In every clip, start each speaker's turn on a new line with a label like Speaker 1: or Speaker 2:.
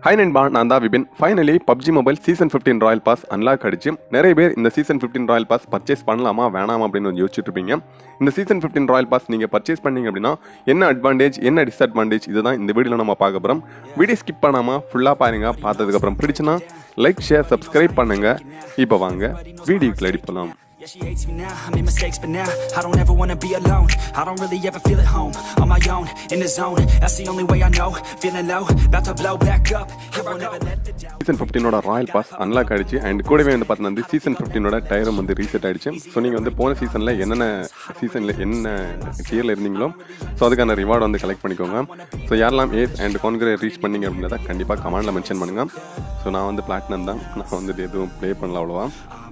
Speaker 1: High நண்பா நான் தான் Vipin finally PUBG mobile season fifteen royal pass unlock அடிச்சு நிறைய பேர் இந்த season fifteen royal pass purchase பண்ணலாமா வேணாமா அப்படின்னு வந்து யோசிச்சுட்டு இருப்பீங்க இந்த சீசன் ஃபிஃப்டீன் ராயல் பாஸ் நீங்கள் பர்ச்சேஸ் பண்ணீங்க அப்படின்னா என்ன அட்வான்டேஜ் என்ன டிஸ்அட்வான்டேஜ் இதுதான் இந்த வீடியோவில் நம்ம பார்க்க போகிறோம் வீடியோ ஸ்கிப் பண்ணாமல் ஃபுல்லாக பாருங்க பார்த்ததுக்கப்புறம் பிடிச்சுன்னா லைக் ஷேர் சப்ஸ்கிரைப் பண்ணுங்க இப்போ வாங்க வீடியோக்குள்ள அடிப்பலாம்
Speaker 2: Yeah, she hates me now, I made mistakes, but now I don't ever wanna be alone. I don't really ever feel at home, on my own, in the zone. That's the only way I know. Feeling low, about to blow back up. Here I never let the doubt.
Speaker 1: Season ஃபிஃப்டீனோட royal pass unlock ஆயிடுச்சு and கூடவே வந்து பார்த்தீங்கன்னா season ஃபிஃப்டீனோட டயரும் வந்து reset ஆயிடுச்சு so நீங்கள் வந்து போன சீசனில் என்னென்ன சீசனில் என்ன டியரில் இருந்தீங்களோ ஸோ அதுக்கான ரிவார்டு வந்து கலெக்ட் பண்ணிக்கோங்க ஸோ யாரெல்லாம் ஏஸ் அண்ட் கான்கிரே ரீச் பண்ணீங்க அப்படின்றத கண்டிப்பாக கமெண்டில் மென்ஷன் பண்ணுங்கள் ஸோ நான் வந்து பிளாட்டினம் தான் நான் வந்துட்டு எதுவும் ப்ளே பண்ணல அவ்வளோவா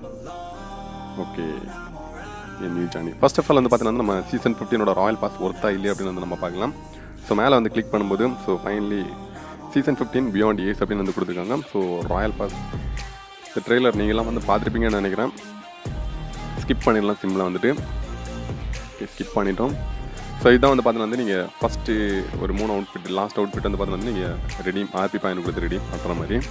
Speaker 1: ஓகே என் new journey first of all வந்து பார்த்தீங்கன்னா நம்ம சீசன் ஃபிஃப்டீனோட ராயல் பாஸ் ஒர்த்தா இல்லையா அப்படின்னு வந்து நம்ம பார்க்கலாம் ஸோ மேலே வந்து கிளிக் பண்ணும்போது so finally season fifteen beyond ace அப்படின்னு வந்து கொடுத்துருக்காங்க ஸோ ராயல் பாஸ் இந்த ட்ரெய்லர் நீங்களாம் வந்து பார்த்துருப்பீங்கன்னு நினைக்கிறேன் ஸ்கிப் பண்ணிடலாம் சிம்மில் வந்துட்டு ஸ்கிப் பண்ணிட்டோம் ஸோ இதான் வந்து பார்த்தீங்கன்னா வந்து நீங்கள் ஃபஸ்ட்டு ஒரு மூணு அவுட்ஃபிட் லாஸ்ட் அவுட்ஃபிட் வந்து பார்த்தீங்கன்னா வந்து நீங்கள் ரெடீம் ஆர்பி பாயிண்ட் கொடுத்து ரெடீம் பண்ணுற மாதிரி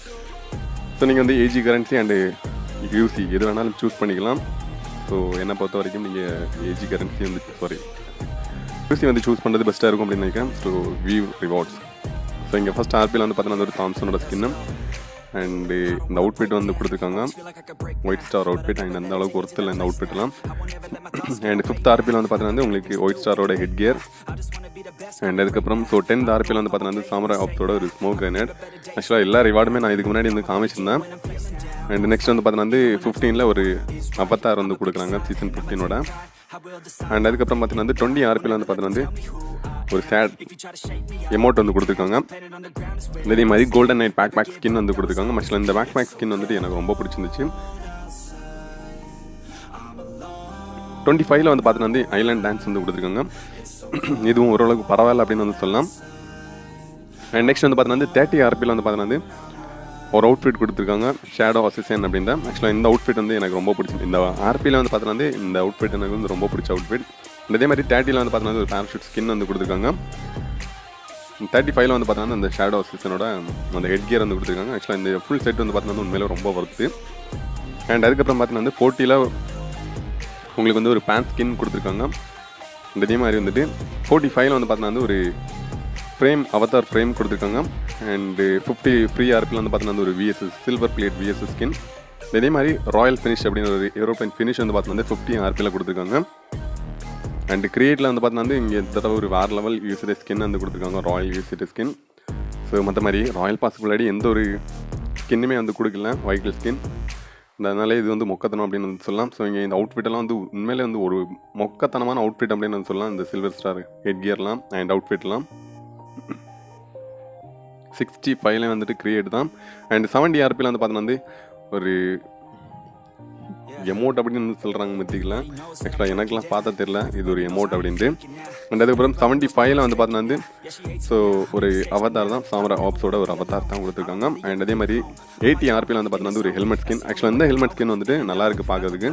Speaker 1: ஸோ நீங்கள் வந்து ஏஜி கரன்சி அண்டு யூசி எது வேணாலும் சூஸ் பண்ணிக்கலாம் ஸோ என்னை பொறுத்த வரைக்கும் நீங்கள் ஏஜி கரன்சி வந்து சாரி யூசி வந்து சூஸ் பண்ணுறது பெஸ்ட்டாக இருக்கும் அப்படின்னு நினைக்கிறேன் ஸோ வியூ ரிவார்ட்ஸ் ஸோ இங்கே ஃபஸ்ட் ஆர்பியில் வந்து பார்த்தீங்கன்னா ஒரு தாம்சனோட ஸ்கின்னு அண்டு இந்த அவுட்ஃபிட் வந்து கொடுத்துருக்காங்க ஒயிட் ஸ்டார் அவுட்ஃபிட் அண்ட் அந்த அளவுக்கு ஒருத்தர் இல்லை இந்த அவுட்ஃபிட்லாம் அண்ட் ஃபிஃப்த் ஆர்பியில் வந்து பார்த்தீங்கன்னா வந்து உங்களுக்கு ஒயிட் ஸ்டாரோட ஹெட் கியர் அண்ட் அதுக்கப்புறம் ஸோ டென்த் ஆர்பியில் வந்து பார்த்தீங்கன்னா வந்து சாமரா ஆப்ஸோட ஒரு ஸ்மோக் கிரனேட் ஆக்சுவலாக எல்லா ரிவார்டுமே நான் இதுக்கு முன்னாடி வந்து காமிச்சிருந்தேன் அண்ட் நெக்ஸ்ட் வந்து பார்த்தீங்கன்னா வந்து ஃபிஃப்டீனில் ஒரு அவத்தார் வந்து கொடுக்குறாங்க சீசன் ஃபிஃப்டீனோட அண்ட் அதுக்கப்புறம் பார்த்தீங்கன்னா வந்து டுவெண்ட்டி ஆர்பியில் வந்து பார்த்தீங்கன்னா வந்து ஒரு சேட் எமௌண்ட் வந்து கொடுத்துருக்காங்க இதே மாதிரி golden knight backpack skin வந்து கொடுத்துருக்காங்க மச்சில் இந்த பேக் பேக் ஸ்கின் வந்துட்டு எனக்கு ரொம்ப பிடிச்சிருந்துச்சு டுவெண்ட்டி ஃபைவ்ல வந்து பார்த்தீங்கன்னா வந்து ஐலாண்ட் டான்ஸ் வந்து கொடுத்துருக்காங்க இதுவும் ஓரளவுக்கு பரவாயில்ல அப்படின்னு வந்து சொல்லலாம் அண்ட் நெக்ஸ்ட் வந்து பார்த்தீங்கன்னா வந்து தேர்ட்டி ஆர்பியில் வந்து பார்த்தீங்கன்னா வந்து ஒரு அவுட்ஃபிட் கொடுத்துருக்காங்க ஷேடோ அசிசன் அப்படின்ற ஆக்சுவலாக இந்த அவுட்ஃபிட் வந்து எனக்கு ரொம்ப பிடிச்சி இந்த ஆர்பியில் வந்து பார்த்தீங்கன்னா வந்து இந்த அவுட்ஃபிட் எனக்கு வந்து ரொம்ப பிடிச்ச அவுட்ஃபிட் அதே மாதிரி தேர்ட்டியில் வந்து பார்த்தீங்கன்னா ஒரு பேராஷூட் ஸ்கின் வந்து கொடுத்துருக்காங்க தேர்ட்டி ஃபைவ்ல வந்து பார்த்தீங்கன்னா இந்த ஷேடோ அசிசனோட அந்த ஹெட் கியர் வந்து கொடுத்துருக்காங்க ஆக்சுவலாக இந்த ஃபுல் செட் வந்து பார்த்தீங்கன்னா உண்மையில ரொம்ப ஒர்த்து அண்ட் அதுக்கப்புறம் பார்த்தீங்கன்னா வந்து ஃபோர்ட்டியில் உங்களுக்கு வந்து ஒரு பேண்ட் ஸ்கின் கொடுத்துருக்காங்க இதே மாதிரி வந்துட்டு ஃபோர்ட்டி ஃபைவ்ல வந்து பார்த்தீங்கன்னா வந்து ஒரு ஃப்ரேம் அவதார் ஃப்ரேம் கொடுத்துருக்காங்க அண்டு ஃபிஃப்டி ஃப்ரீ ஆர்பியில் வந்து பார்த்தீங்கன்னா வந்து ஒரு VSS silver blade VSS skin இதே மாதிரி ராயல் ஃபினிஷ் அப்படின்னு ஒரு ஏரோப்ளைன் ஃபினிஷ் வந்து பார்த்தீங்கன்னா வந்து ஃபிஃப்டி ஆர்பியில் கொடுத்துருக்காங்க அண்ட் கிரியேட்டில் வந்து பார்த்தீங்கன்னா வந்து இங்கே இந்த தடவை ஒரு வேறு லெவல் யூசிடி ஸ்கின் வந்து கொடுத்துருக்காங்க ராயல் யூசிடி ஸ்கின் ஸோ மற்ற மாதிரி ராயல் பாஸ்க்கு முன்னாடி எந்த ஒரு ஸ்கின்னுமே வந்து கொடுக்கல வைக்கிள் ஸ்கின் அதனால இது வந்து மொக்கத்தனம் அப்படின்னு வந்து சொல்லலாம் ஸோ இங்கே இந்த அவுட்ஃபிட்டெல்லாம் வந்து உண்மையிலே வந்து ஒரு மொக்கத்தனமான அவுட்ஃபிட் அப்படின்னு வந்து சொல்லலாம் இந்த சில்வர் ஸ்டார் ஹெட் கியர்லாம் அண்ட் அவுட்ஃபிட்லாம் சிக்ஸ்டி ஃபைவ்ல வந்துட்டு கிரியேட் தான் அண்ட் செவன்டி ஆர்பியில் வந்து பார்த்தீங்கன்னா வந்து ஒரு எமௌண்ட் அப்படின்னு வந்து சொல்கிறாங்க மத்தியில் ஆக்சுவலாக எனக்குலாம் பார்த்தா தெரியல இது ஒரு எமௌண்ட் அப்படின்ட்டு அண்ட் அதுக்கப்புறம் செவன்ட்டி ஃபைவ்ல வந்து பார்த்தீங்கன்னா வந்து ஸோ ஒரு அவதார் தான் சாமரா ஆப்ஸோட ஒரு அவதார் தான் கொடுத்துருக்காங்க அண்ட் அதே மாதிரி எயிட்டி ஆர்பியில் வந்து பார்த்தீங்கன்னா வந்து ஒரு ஹெல்மெட் ஸ்கின் ஆக்சுவலாக இந்த ஹெல்மெட் ஸ்கின் வந்துட்டு நல்லா இருக்கு பார்க்கறதுக்கு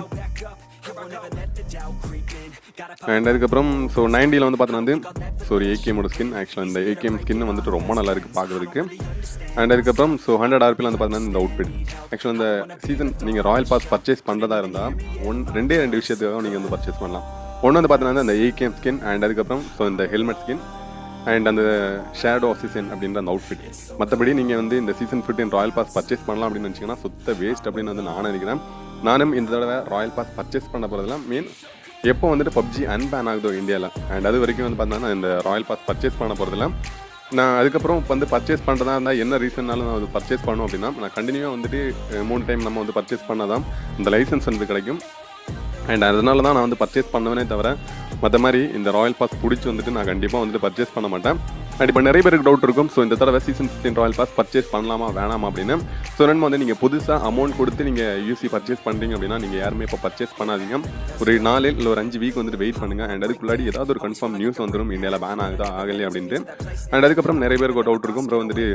Speaker 1: அண்ட் அதுக்கப்புறம் ஸோ நைன்டியில் வந்து பார்த்தீங்கன்னா வந்து ஸோ ஒரு ஏகேமோட ஸ்கின் ஆக்சுவலாக இந்த ஏகேஎம் ஸ்கின் வந்துட்டு ரொம்ப நல்லா இருக்குது பார்க்குறதுக்கு அண்ட் அதுக்கப்புறம் ஸோ ஹண்ட்ரட் ஆர்பியில் வந்து பார்த்தீங்கன்னா இந்த அவுட்ஃபிட் ஆக்சுவலாக இந்த சீசன் நீங்கள் ராயல் பாஸ் பர்ச்சேஸ் பண்ணுறதா இருந்தால் ஒன் ரெண்டே ரெண்டு விஷயத்துக்காக நீங்கள் வந்து பர்ச்சேஸ் பண்ணலாம் ஒன்று வந்து பார்த்தீங்கன்னா அந்த ஏகேஎம் ஸ்கின் அண்ட் அதுக்கப்புறம் ஸோ இந்த ஹெல்மெட் ஸ்கின் அண்ட் அந்த ஷேடோ சீசன் அப்படின்ற அந்த அவுட்ஃபிட் மற்றபடி நீங்கள் வந்து இந்த season fifteen royal pass purchase பண்ணலாம் அப்படின்னு நினச்சிங்கன்னா சுத்த வேஸ்ட் அப்படின்னு வந்து நான் நினைக்கிறேன் நானும் இந்த தடவை ராயல் பாஸ் பர்ச்சேஸ் பண்ண போகிறதுலாம் மீன் எப்போ வந்துட்டு பப்ஜி அன்பேன் ஆகுதோ இந்தியாவில் அண்ட் அது வரைக்கும் வந்து பார்த்தீங்கன்னா இந்த ராயல் பாஸ் பர்ச்சேஸ் பண்ண போகிறதுல நான் அதுக்கப்புறம் வந்து பர்ச்சேஸ் பண்ணுறதா இருந்தால் என்ன ரீசன்னாலும் நான் அது பர்ச்சேஸ் பண்ணோம் அப்படின்னா நான் கண்டினியூவாக வந்துட்டு அஹ், மூணு டைம் நம்ம வந்து பர்ச்சேஸ் பண்ணாதான் இந்த லைசன்ஸ் வந்து கிடைக்கும் அண்ட் அதனால தான் நான் வந்து பர்ச்சேஸ் பண்ணுவேனே தவிர மற்ற மாதிரி இந்த ராயல் பாஸ் பிடிச்சி வந்துட்டு நான் கண்டிப்பாக வந்துட்டு பர்ச்சேஸ் பண்ண மாட்டேன் அண்ட் இப்போ நிறைய பேருக்கு டவுட் இருக்கும் ஸோ இந்த தடவை season fifteen royal pass purchase பண்ணலாமா வேணாமா அப்படின்னு ஸோ நம்ம வந்து நீங்கள் புதுசாக அமௌண்ட் கொடுத்து நீங்கள் யூசி பர்ச்சேஸ் பண்ணுறீங்க அப்படின்னா நீங்கள் யாருமே இப்போ பர்ச்சேஸ் பண்ணாதீங்க ஒரு நாலு இல்லை ஒரு அஞ்சு வீக் வந்துட்டு வெயிட் பண்ணுங்கள் அண்ட் அதுக்குள்ளாடி ஏதாவது ஒரு கன்ஃபார்ம் நியூஸ் வந்துடும் இந்தியாவில் பேன் ஆகுதா ஆகலையே அப்படின்ட்டு அண்ட் அதுக்கப்புறம் நிறைய பேருக்கு ஒரு டவுட் இருக்கும் ப்ரோ வந்துட்டு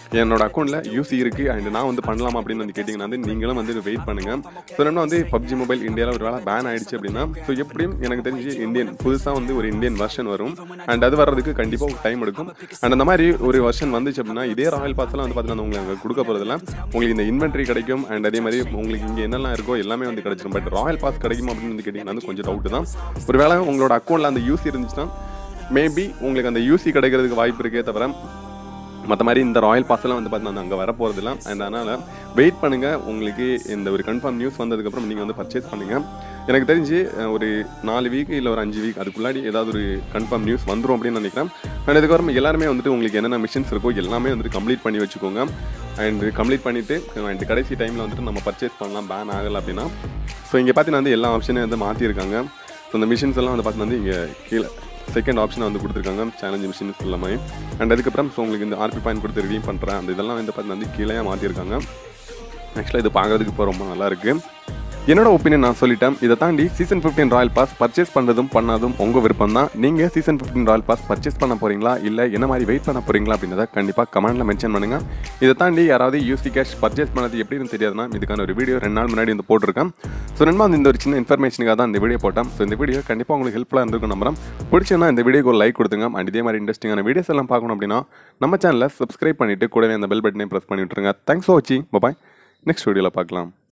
Speaker 1: என்னோட அக்கௌண்ட்டில் யூசி இருக்குது அண்ட் நான் வந்து பண்ணலாமா அப்படின்னு வந்து கேட்டிங்கன்னா வந்து நீங்களும் வந்து வெயிட் பண்ணுங்கள் ஸோ என்ன வந்து பப்ஜி மொபைல் இந்தியாவில் ஒரு வேளை பேன் ஆயிடுச்சு அப்படின்னா ஸோ எப்படியும் எனக்கு தெரிஞ்சு இந்தியன் புதுசாக வந்து ஒரு இந்தியன் வெர்ஷன் வரும் அண்ட் அது வர்றதுக்கு கண்டிப்பாக டைம் எடுக்கும் அண்ட் அந்த மாதிரி ஒரு வெர்ஷன் வந்துச்சு அப்படின்னா இதே ராயல் பாஸ்லாம் வந்து பார்த்தீங்கன்னா உங்களுக்கு அங்கே கொடுக்க போகிறதுல உங்களுக்கு இந்த இன்வென்ட்ரி கிடைக்கும் அண்ட் அதே மாதிரி உங்களுக்கு இங்கே என்னெல்லாம் இருக்கோ எல்லாமே வந்து கிடைச்சிடும் பட் ராயல் பாஸ் கிடைக்குமா அப்படின்னு வந்து கேட்டிங்கன்னா வந்து கொஞ்சம் டவுட் தான் ஒருவேளை உங்களோட அக்கௌண்ட்டில் அந்த யூசி இருந்துச்சுன்னா மேபி உங்களுக்கு அந்த யூசி கிடைக்கிறதுக்கு வாய்ப்பு இருக்கே தவிர மற்ற மாதிரி இந்த ராயல் பாஸ்லாம் வந்து பார்த்தீங்கன்னா அங்கே வர போகிறதில்ல அண்ட் அதனால் வெயிட் பண்ணுங்கள் உங்களுக்கு இந்த ஒரு கன்ஃபார்ம் நியூஸ் வந்ததுக்கப்புறம் நீங்கள் வந்து பர்ச்சேஸ் பண்ணுங்கள் எனக்கு தெரிஞ்சு அஹ், ஒரு நாலு வீக் இல்லை ஒரு அஞ்சு வீக் அதுக்குள்ளாடி ஏதாவது ஒரு கன்ஃபார்ம் நியூஸ் வந்துடும் அப்படின்னு நினைக்கிறேன் அண்ட் இதுக்கப்புறம் எல்லாருமே வந்துட்டு உங்களுக்கு என்னென்ன மிஷின்ஸ் இருக்கோ எல்லாமே வந்துட்டு கம்ப்ளீட் பண்ணி வச்சுக்கோங்க அண்ட் கம்ப்ளீட் பண்ணிவிட்டு அண்ட் கடைசி டைமில் வந்துட்டு நம்ம பர்ச்சேஸ் பண்ணலாம் பேன் ஆகலை அப்படின்னா ஸோ இங்கே பார்த்தீங்கன்னா வந்து எல்லா ஆப்ஷனையும் வந்து மாற்றிருக்காங்க ஸோ இந்த மிஷின்ஸ் எல்லாம் வந்து பார்த்தீங்கன்னா வந்து இங்கே கீழே செகண்ட் ஆப்ஷனை வந்து கொடுத்துருக்காங்க சேலஞ்ச் மிஷின்ஸ் எல்லாமே அண்ட் அதுக்கப்புறம் ஸோ உங்களுக்கு இந்த ஆர்பி பாயிண்ட் கொடுத்து ரிடீம் பண்ணுறேன் அந்த இதெல்லாம் வந்து பார்த்தீங்கன்னா வந்து கீழே மாற்றிருக்காங்க ஆக்சுவலாக இது பார்க்குறதுக்கு இப்போ ரொம்ப நல்லா இருக்கு என்னோட ஒப்பீனியன் நான் சொல்லிட்டேன் இதை தாண்டி சீசன் 15 ராயல் பாஸ் பர்ச்சேஸ் பண்ணுறதும் பண்ணாதும் உங்கள் விருப்பம் தான் நீங்கள் சீசன் 15 ராயல் பாஸ் பர்ச்சேஸ் பண்ண போறீங்களா இல்லை என்ன மாதிரி வெயிட் பண்ண போறீங்களா அப்படின்றத கண்டிப்பாக கமெண்ட்டில் மென்ஷன் பண்ணுங்க இதை தாண்டி யாராவது யூசி கேஷ் பர்ச்சேஸ் பண்ணது எப்படின்னு தெரியாதுன்னா இதுக்கான ஒரு வீடியோ ரெண்டு நாள் முன்னாடி வந்து போட்டிருக்கேன் ஸோ ரெண்டு வந்து இந்த ஒரு சின்ன இன்ஃபர்மேஷனுக்காக தான் இந்த வீடியோ போட்டேன் ஸோ இந்த வீடியோ கண்டிப்பாக உங்களுக்கு ஹெல்ப்ஃபுல்லாக இருந்திருக்கும் நம்புறேன் பிடிச்சிருந்தா இந்த வீடியோக்கு ஒரு லைக் கொடுத்துங்க அண்ட் இதே மாதிரி இன்ட்ரெஸ்டிங்கான வீடியோஸ் எல்லாம் பார்க்கணும் அப்படின்னா நம்ம சேனலை சப்ஸ்கிரைப் பண்ணிட்டு கூடவே அந்த பெல் பட்டனையும் ப்ரெஸ் பண்ணி விட்டுருங்க தேங்க்ஸ் ஃபார் வாட்சிங் பாய் நெக்ஸ்ட் வீடியோவில் பார்க்கலாம்